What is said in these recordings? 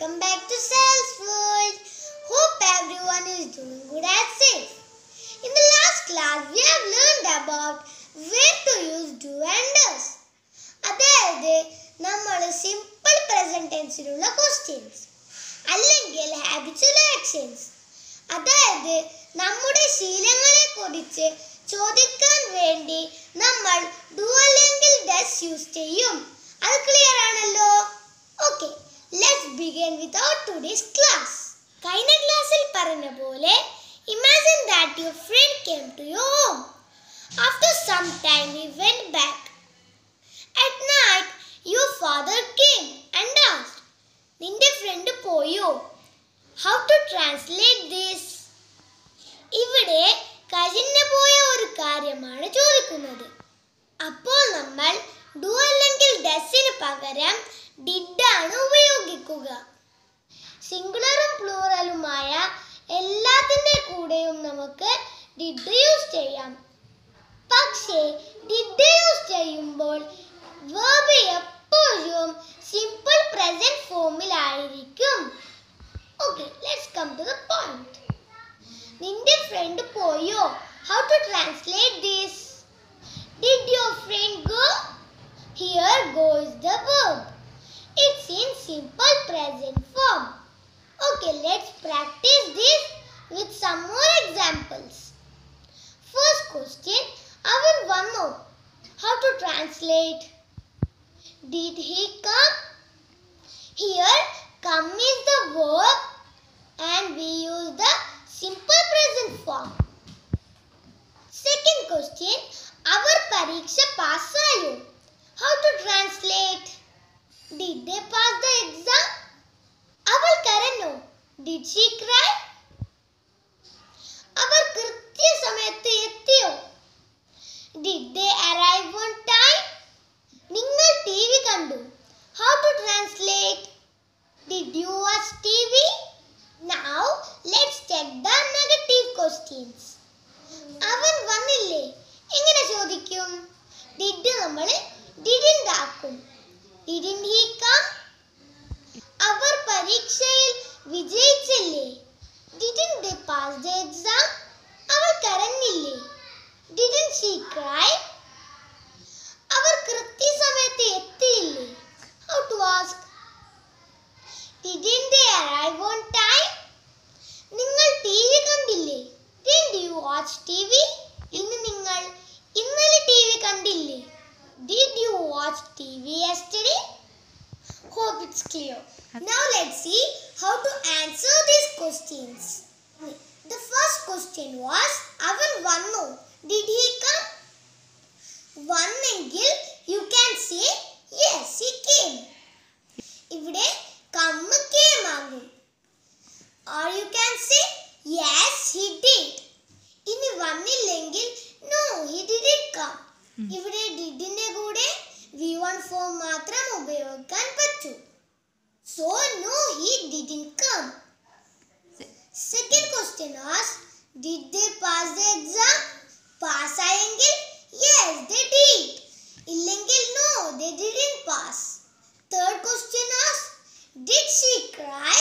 welcome back to Cell's World. Hope everyone is doing good and safe. In the last class, we have learned about when to use do and does. അതായത് നമ്മൾ simple present ടെൻസിലുള്ള questions അല്ലെങ്കിൽ habitual actions അതായത് നമ്മുടെ ശീലങ്ങളെ കുറിച്ച് ചോദിക്കാൻ വേണ്ടി നമ്മൾ ഡു അല്ലെങ്കിൽ ഡസ് യൂസ് ചെയ്യും അത് ക്ലിയർ ആണല്ലോ okay let's begin with our today's class കഴിഞ്ഞ ക്ലാസ്സിൽ പറഞ്ഞ പോലെ imagine that your friend came to your home after some time he went back at night your father came and asked നിന്റെ friend പോയോ how to translate this ഇവിടെ കഴിഞ്ഞു പോയ ഒരു കാര്യമാണ് ചോദിക്കുന്നത് അപ്പോൾ നമ്മൾ ഡു അല്ലെങ്കിൽ ഡസിന് പകരം ഡിഡ് ആണ് ഉപയോഗിക്കുക സിംഗുലറും പ്ലൂറലുമായ എല്ലാത്തിൻ്റെ കൂടെയും നമുക്ക് ഡിഡ് യൂസ് ചെയ്യാം പക്ഷേ ഡിഡ് യൂസ് ചെയ്യുമ്പോൾ വേർബ് എപ്പോഴും സിമ്പിൾ പ്രസന്റ് ഫോമിലായിരിക്കും okay let's come to the point നിന്റെ ഫ്രണ്ട് പോയോ how to translate this did your friend go here goes the verb it's in simple present form okay let's practice this with some more examples first question അവൻ വന്നു how to translate did he come here come is the verb and we use the simple present form second question അവർ പരീക്ഷ പാസ്സായോ how to translate did they pass the exam അവൾ കരഞ്ഞു did she cry അവർ കൃത്യസമയത്ത് എത്തിയോ did they arrive on time നിങ്ങൾ T V കണ്ടു how to translate did you watch tv now let's check the negative questions അവൻ വന്നില്ലേ എങ്ങനെ ചോദിക്കും ഡിഡ് നമ്മൾ ഡിഡിൻഡ് ആക്കും ഡിഡിൻഡ് ഹി കം അവർ പരീക്ഷയിൽ വിജയിച്ചില്ലേ didn't they pass the exam അവൾ കരഞ്ഞില്ലേ ഡിഡിൻ ഷീ ക്രൈ അവർ കൃത്യസമയത്ത് എത്തിയില്ലേ how to ask didn't they arrive on time നിങ്ങൾ ടി വി കണ്ടില്ലേ did you watch T V ഇന്ന് നിങ്ങൾ ഇന്നലെ ടി വി കണ്ടില്ലേ did you watch T V yesterday Hope it's clear. Now let's see how to answer these questions. The first question was അവൻ വന്നു Did he come? വന്നെങ്കിൽ you can say yes he came. ഇവിടെ come came ആകും or you can say yes he did. ഇനി വന്നില്ലെങ്കിൽ no he didn't come. ഇവിടെ ഡിഡിന്റെ കൂടെ V one form മാത്രം ഉപയോഗിക്കാൻ പറ്റൂ so no he didn't come second question was did they pass the exam pass ആയെങ്കിൽ യെസ് ദേ ഡിഡ് ഇല്ലെങ്കിൽ no they didn't pass third question was did she cry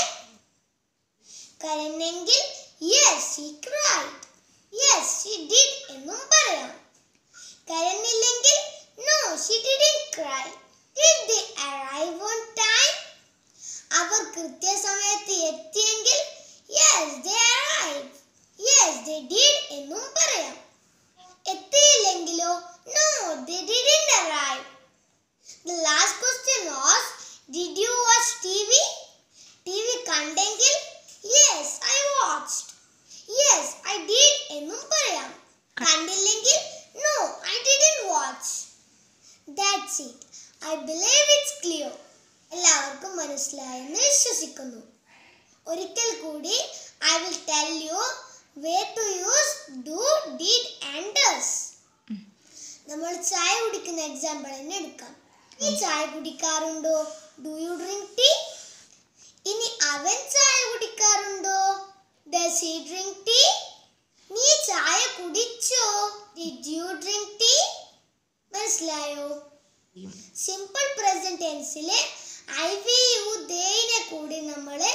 കരഞ്ഞെങ്കിൽ yes she cried yes she did എന്നും പറയാം കരഞ്ഞില്ലെങ്കിൽ no she didn't cry did they arrive on time അവർ കൃത്യസമയത്ത് എത്തിയെങ്കിൽ yes they arrive yes they did എന്നും പറയാം എത്തിയില്ലെങ്കിലോ no they didn't arrive the last question was did you watch T V T V കണ്ടെങ്കിൽ yes I watched yes I did എന്നും പറയാം കണ്ടില്ലെങ്കിൽ no I didn't watch that's it I believe it's clear എല്ലാവർക്കും മനസ്സിലായെന്ന് വിശ്വസിക്കുന്നു ഒരിക്കൽ കൂടി I will tell you way to use do did and does നമ്മൾ ചായ കുടിക്കുന്ന എക്സാമ്പിൾ തന്നെ എടുക്കാം നീ ചായ കുടിക്കാറുണ്ടോ ഡു യു ഡ്രിങ്ക് ടീ ഇനി അവൻ ചായ കുടിക്കാറുണ്ടോ ഡസ് ഹി ഡ്രിങ്ക് ടീ നീ ചായ കുടിച്ചോ ഡിഡ് യു ഡ്രിങ്ക് ടീ മനസ്സിലായോ സിമ്പിൾ പ്രസന്റ് ടെൻസിലെ ഐ വി യു ദേനെ കൂടി നമ്മൾ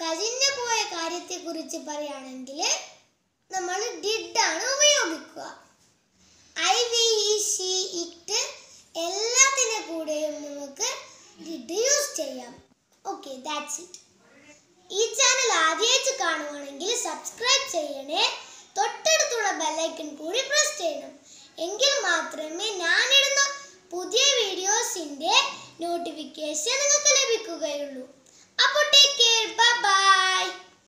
കഴിഞ്ഞു പോയ കാര്യത്തെക്കുറിച്ച് പറയുകയാണെങ്കിൽ നമ്മൾ ഡിഡ് ആണ് ഉപയോഗിക്കുക I we he she it എല്ലാത്തിൻ്റെ കൂടെയും നമുക്ക് ഡിഡ് യൂസ് ചെയ്യാം ഓക്കെ ദാറ്റ്സ് ഇറ്റ് ഈ ചാനൽ ആദ്യമായിട്ട് കാണുവാണെങ്കിൽ സബ്സ്ക്രൈബ് ചെയ്യണേ തൊട്ടടുത്തുള്ള ബെല്ലൈക്കൺ കൂടി പ്രസ് ചെയ്യണം എങ്കിൽ മാത്രമേ ഞാനിടുന്ന പുതിയ വീഡിയോസിൻ്റെ നോട്ടിഫിക്കേഷൻ നിങ്ങൾക്ക് ലഭിക്കുകയുള്ളൂ അപ്പോൾ ടേക്ക് കെയർ ബൈ